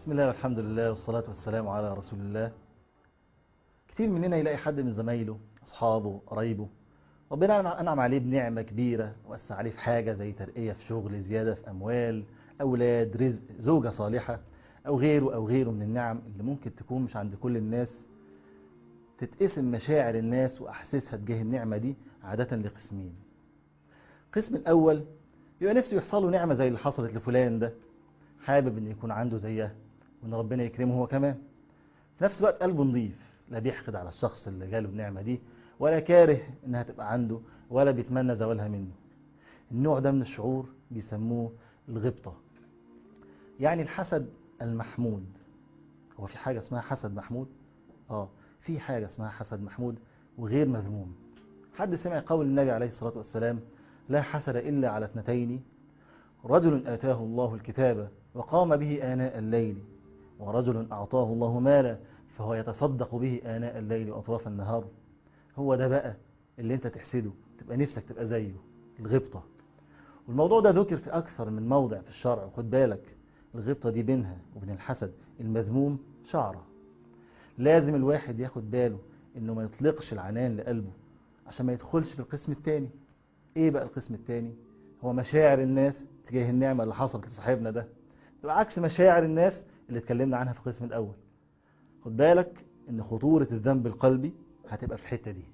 بسم الله والحمد لله والصلاة والسلام على رسول الله كتير مننا يلاقي حد من زمايله أصحابه قرايبه ربنا أنعم عليه بنعمة كبيرة وأسع عليه في حاجة زي ترقية في شغل زيادة في أموال أولاد رزق زوجة صالحة أو غيره أو غيره من النعم اللي ممكن تكون مش عند كل الناس تتقسم مشاعر الناس وأحساسها تجاه النعمة دي عادة لقسمين القسم الأول يبقى نفسه يحصل له نعمة زي اللي حصلت لفلان ده حابب ان يكون عنده زيها وان ربنا يكرمه هو كمان في نفس الوقت قلبه نظيف لا بيحقد على الشخص اللي جاله النعمة دي ولا كاره انها تبقى عنده ولا بيتمنى زوالها منه النوع ده من الشعور بيسموه الغبطة يعني الحسد المحمود هو في حاجة اسمها حسد محمود اه في حاجة اسمها حسد محمود وغير مذموم حد سمع قول النبي عليه الصلاة والسلام لا حسد إلا على اثنتين رجل آتاه الله الكتاب وقام به آناء الليل ورجل أعطاه الله مالا فهو يتصدق به آناء الليل وأطراف النهار هو ده بقى اللي انت تحسده تبقى نفسك تبقى زيه الغبطة والموضوع ده ذكر في أكثر من موضع في الشرع وخد بالك الغبطة دي بينها وبين الحسد المذموم شعرة لازم الواحد ياخد باله انه ما يطلقش العنان لقلبه عشان ما يدخلش في القسم التاني ايه بقى القسم التاني هو مشاعر الناس تجاه النعمة اللي حصلت لصاحبنا ده تبقى عكس مشاعر الناس اللي اتكلمنا عنها في القسم الأول خد بالك ان خطورة الذنب القلبي هتبقى في الحتة دي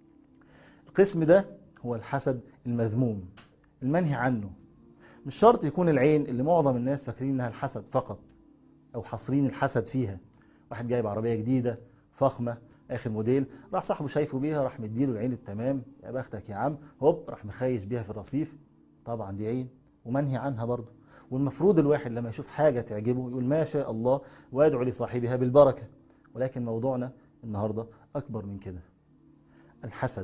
القسم ده هو الحسد المذموم المنهي عنه مش شرط يكون العين اللي معظم الناس فاكرين انها الحسد فقط او حاصرين الحسد فيها واحد جايب عربية جديدة فخمة اخر موديل راح صاحبه شايفه بيها راح مديله العين التمام يا بختك يا عم هوب راح مخيش بيها في الرصيف طبعا دي عين ومنهي عنها برضه والمفروض الواحد لما يشوف حاجة تعجبه يقول ما شاء الله ويدعو لصاحبها بالبركة ولكن موضوعنا النهاردة أكبر من كده الحسد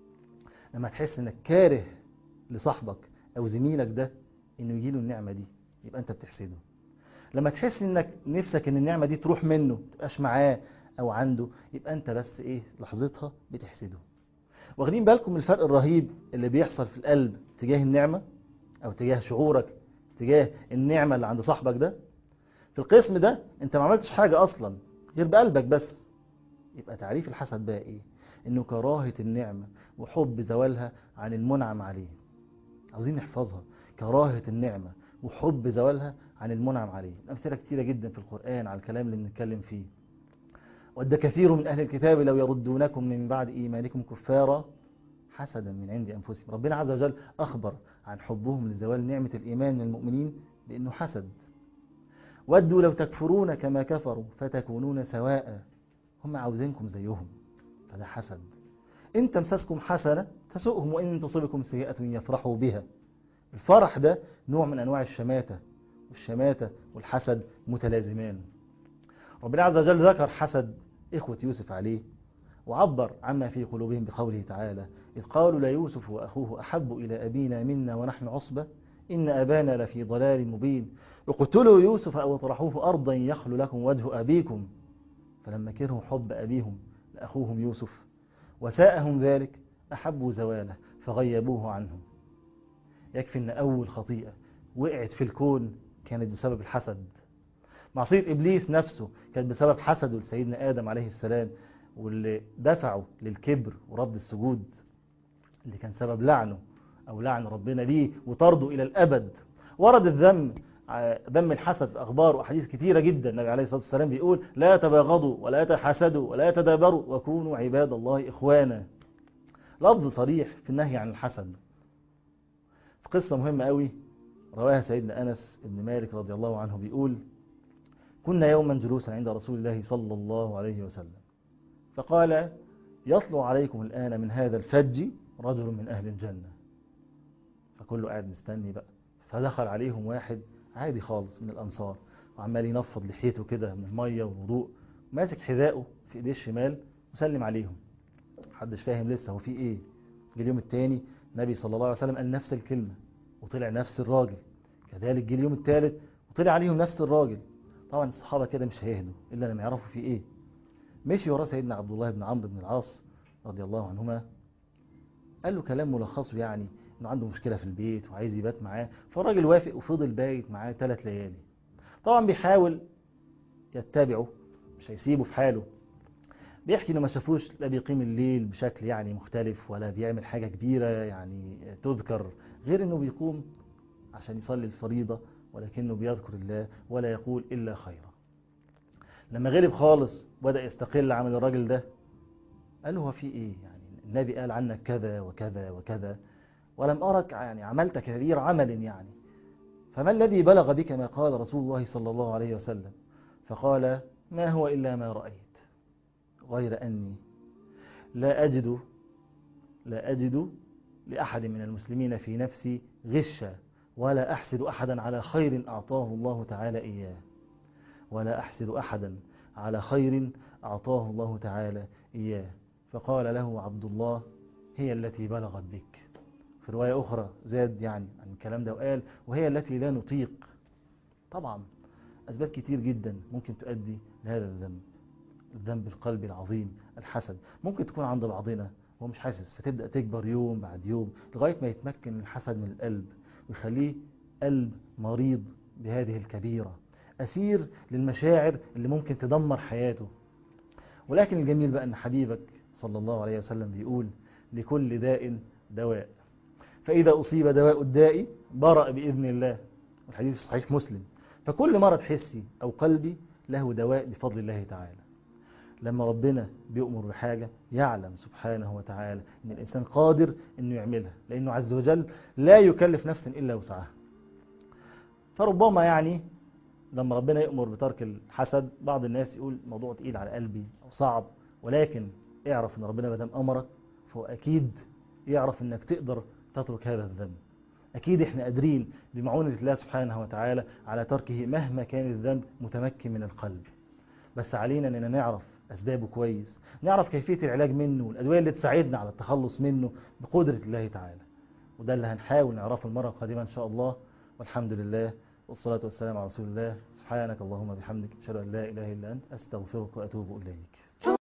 لما تحس انك كاره لصاحبك او زميلك ده انه يجيله النعمة دي يبقى انت بتحسده لما تحس انك نفسك ان النعمة دي تروح منه تبقاش معاه او عنده يبقى انت بس ايه لحظتها بتحسده واخدين بالكم من الفرق الرهيب اللي بيحصل في القلب تجاه النعمة او تجاه شعورك تجاه النعمة اللي عند صاحبك ده في القسم ده انت ما عملتش حاجة اصلا غير بقلبك بس يبقى تعريف الحسد بقى ايه انه كراهة النعمة وحب زوالها عن المنعم عليه عاوزين نحفظها كراهة النعمة وحب زوالها عن المنعم عليه أمثلة كتيرة جدا في القرآن على الكلام اللي بنتكلم فيه ود كثير من أهل الكتاب لو يردونكم من بعد إيمانكم كفارا حسدا من عند أنفسهم ربنا عز وجل أخبر عن حبهم لزوال نعمة الإيمان من المؤمنين بأنه حسد ودوا لو تكفرون كما كفروا فتكونون سواء هم عاوزينكم زيهم فده حسد إن تمسسكم حسنة تسؤهم وإن تصبكم سيئة يفرحوا بها الفرح ده نوع من أنواع الشماتة والشماتة والحسد متلازمان ربنا عز وجل ذكر حسد إخوة يوسف عليه وعبر عما في قلوبهم بقوله تعالى إذ قالوا ليوسف وأخوه أحب إلى أبينا منا ونحن عصبة إن أبانا لفي ضلال مبين اقتلوا يوسف أو اطرحوه أرضا يخل لكم وجه أبيكم فلما كرهوا حب أبيهم لأخوهم يوسف وساءهم ذلك أحبوا زواله فغيبوه عنهم يكفي أن أول خطيئة وقعت في الكون كانت بسبب الحسد معصية إبليس نفسه كانت بسبب حسده لسيدنا آدم عليه السلام واللي دفعه للكبر ورفض السجود اللي كان سبب لعنه أو لعن ربنا ليه وطرده إلى الأبد ورد الذم ذم الحسد في أخبار وأحاديث كثيرة جدا النبي عليه الصلاة والسلام بيقول لا تباغضوا ولا تحسدوا ولا تدابروا وكونوا عباد الله إخوانا لفظ صريح في النهي عن الحسد في قصة مهمة قوي رواها سيدنا أنس بن مالك رضي الله عنه بيقول كنا يوما جلوسا عند رسول الله صلى الله عليه وسلم فقال يطلع عليكم الآن من هذا الفج رجل من أهل الجنة فكله قاعد مستني بقى فدخل عليهم واحد عادي خالص من الأنصار وعمال ينفض لحيته كده من المية والوضوء ماسك حذائه في ايديه الشمال وسلم عليهم محدش فاهم لسه هو في ايه جه اليوم الثاني النبي صلى الله عليه وسلم قال نفس الكلمة وطلع نفس الراجل كذلك جه اليوم الثالث وطلع عليهم نفس الراجل طبعا الصحابة كده مش هيهدوا إلا لما يعرفوا في ايه مشي وراه سيدنا عبد الله بن عمرو بن العاص رضي الله عنهما قال له كلام ملخصه يعني انه عنده مشكلة في البيت وعايز يبات معاه فالراجل وافق وفضل بايت معاه ثلاث ليالي طبعا بيحاول يتبعه مش هيسيبه في حاله بيحكي انه ما شافوش لا بيقيم الليل بشكل يعني مختلف ولا بيعمل حاجة كبيرة يعني تذكر غير انه بيقوم عشان يصلي الفريضة ولكنه بيذكر الله ولا يقول إلا خيرا لما غلب خالص بدأ يستقل عمل الراجل ده قال له هو في ايه يعني النبي قال عنك كذا وكذا وكذا ولم أرك يعني عملت كبير عمل يعني فما الذي بلغ بك ما قال رسول الله صلى الله عليه وسلم فقال ما هو إلا ما رأيت غير أني لا أجد لا أجد لأحد من المسلمين في نفسي غشا ولا أحسد أحدا على خير أعطاه الله تعالى إياه ولا أحسد أحدا على خير أعطاه الله تعالى إياه فقال له عبد الله هي التي بلغت بك في رواية أخرى زاد يعني عن الكلام ده وقال وهي التي لا نطيق طبعا أسباب كتير جدا ممكن تؤدي لهذا الذنب الذنب القلبي العظيم الحسد ممكن تكون عند بعضنا هو مش حاسس فتبدأ تكبر يوم بعد يوم لغاية ما يتمكن الحسد من القلب ويخليه قلب مريض بهذه الكبيرة أسير للمشاعر اللي ممكن تدمر حياته ولكن الجميل بقى أن حبيبك صلى الله عليه وسلم بيقول لكل داء دواء فإذا أصيب دواء الداء برأ بإذن الله الحديث في صحيح مسلم فكل مرض حسي أو قلبي له دواء بفضل الله تعالى لما ربنا بيؤمر بحاجة يعلم سبحانه وتعالى أن الإنسان قادر أنه يعملها لأنه عز وجل لا يكلف نفسا إلا وسعها فربما يعني لما ربنا يأمر بترك الحسد بعض الناس يقول موضوع تقيل على قلبي أو صعب ولكن اعرف أن ربنا مدام أمرك فهو أكيد يعرف أنك تقدر تترك هذا الذنب أكيد إحنا قادرين بمعونة الله سبحانه وتعالى على تركه مهما كان الذنب متمكن من القلب بس علينا أننا نعرف أسبابه كويس نعرف كيفية العلاج منه والأدوية اللي تساعدنا على التخلص منه بقدرة الله تعالى وده اللي هنحاول نعرفه المرة القادمة إن شاء الله والحمد لله والصلاة والسلام على رسول الله سبحانك اللهم بحمدك أشهد أن لا إله إلا أنت أستغفرك وأتوب إليك